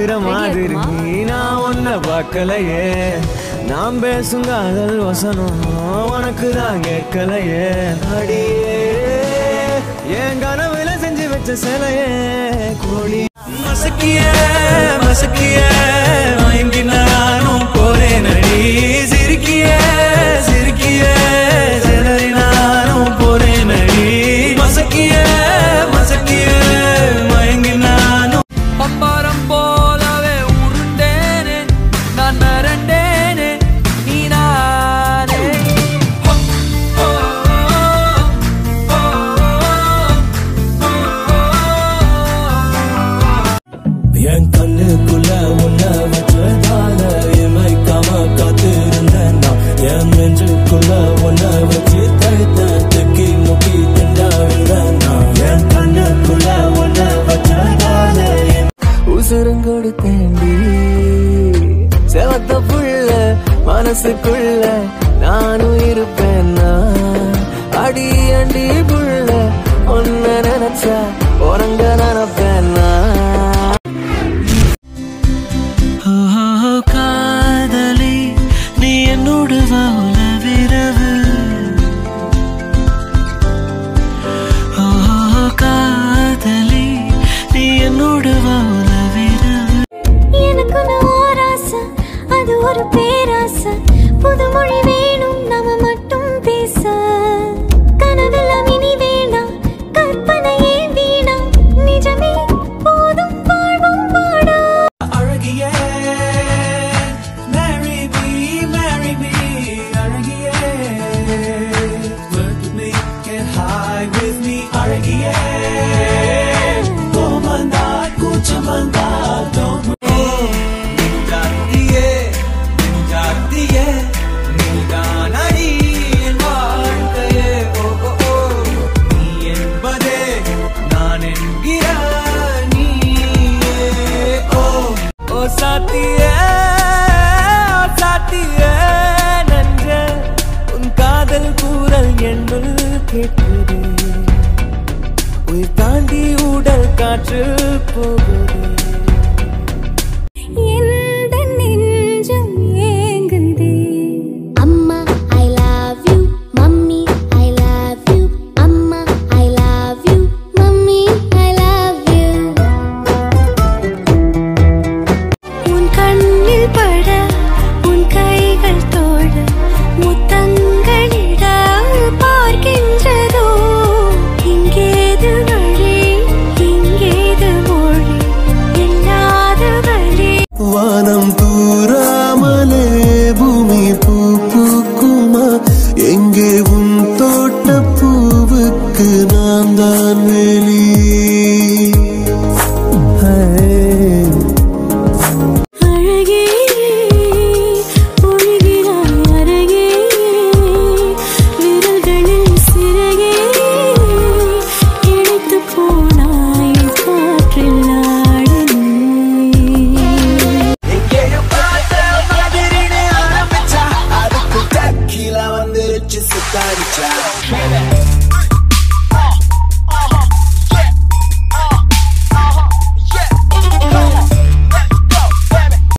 இருக்கிற மாதிரி நான் உன்னை பார்க்கலையே நாம் பேசும் காதல் வசனம் உனக்கு தான் கேட்கலையே அடியே என் கனவுல செஞ்சு வச்ச சிலையே கோழி மசக்கிய மசக்கிய மயங்கி நானும் போறேன் அடி சிரிக்கிய சிரிக்கிய சிலரி நானும் போறேன் அடி மசக்கிய மசக்கிய மயங்கி நானும் பம்பரம் போலவே உருண்டேனே நான் மறந்தேனே நீ நானே ஓ, ஓ, ஓ, என் கண்ணுக்குள்ள உன்ன வச்சதால இமைக்காம காத்திருந்தேன் நான் என் நெஞ்சுக்குள்ள உன்ன வச்சு தைத்த தெக்கி முக்கி திண்டாடுறேன் நான் என் கண்ணுக்குள்ள உன்ன வச்சதால உசுரங்கோடு தேண்டி செவத்த புள்ள மனசுக்குள்ள நானும் இருப்பேன் நான் அடி அடி புள்ள ஒன்ன நினைச்சா உறங்க நினைப்பேன் நான் ஓ காதலி நீ என்னோடு வா உலவிரவு ஓ காதலி நீ என்னோடு வா உலவிரவு எனக்குன்னு ஓர் ஆசை, அது ஒரு பேராசை. புது மொழி வேணும் நாம மட்டும் பேச கனவெல்லாம் இனி வேண்டாம் கற்பனையே வீணாம் நிஜமே போதும் வாழ்வும் பாடா அழகியே marry me marry me அழகியே work with me get high with me அழகியே கோபம் வந்தா கூச்சம் வந்தா don't நெஞ்சாத்தியே நெஞ்சாத்தியே நீதான் அடி என் வாழ்க்கையே ஓ ஓ ஓ நீ என்பதே நான் என்கிற நீயே ஓ ஓ சாத்தியே ஓ சாத்தியே நன்ற உன் காதல் கூறல் என்னுள் கேட்குது உயிர் தாண்டி உடல் காற்று போகுது எந்த நெஞ்சம் ஏங்குதே அம்மா I love you mummy I love you அம்மா I love you mummy I love you உன் கண்ணில் பட உன் கைகள் தோட முத்தங்களிட பார்க்கின்றதோ இங்கேது வழி இங்கேது மொழி இல்லாத வழி வானம் தூராமலே பூமி பூ பூக்குமா எங்கே உன் தோட்ட பூவுக்கு நான் தான் வெளி அழகே ஒழுகிறாய் அருகே விரல்களில் சிறகே இழைத்து போனாய் காற்றில் ஆடினே எங்கேயோ பார்த்த மாதிரினே ஆரம்பிச்சா அதுக்கு டக்கில வந்துருச்சு சுத்தாடிச்சா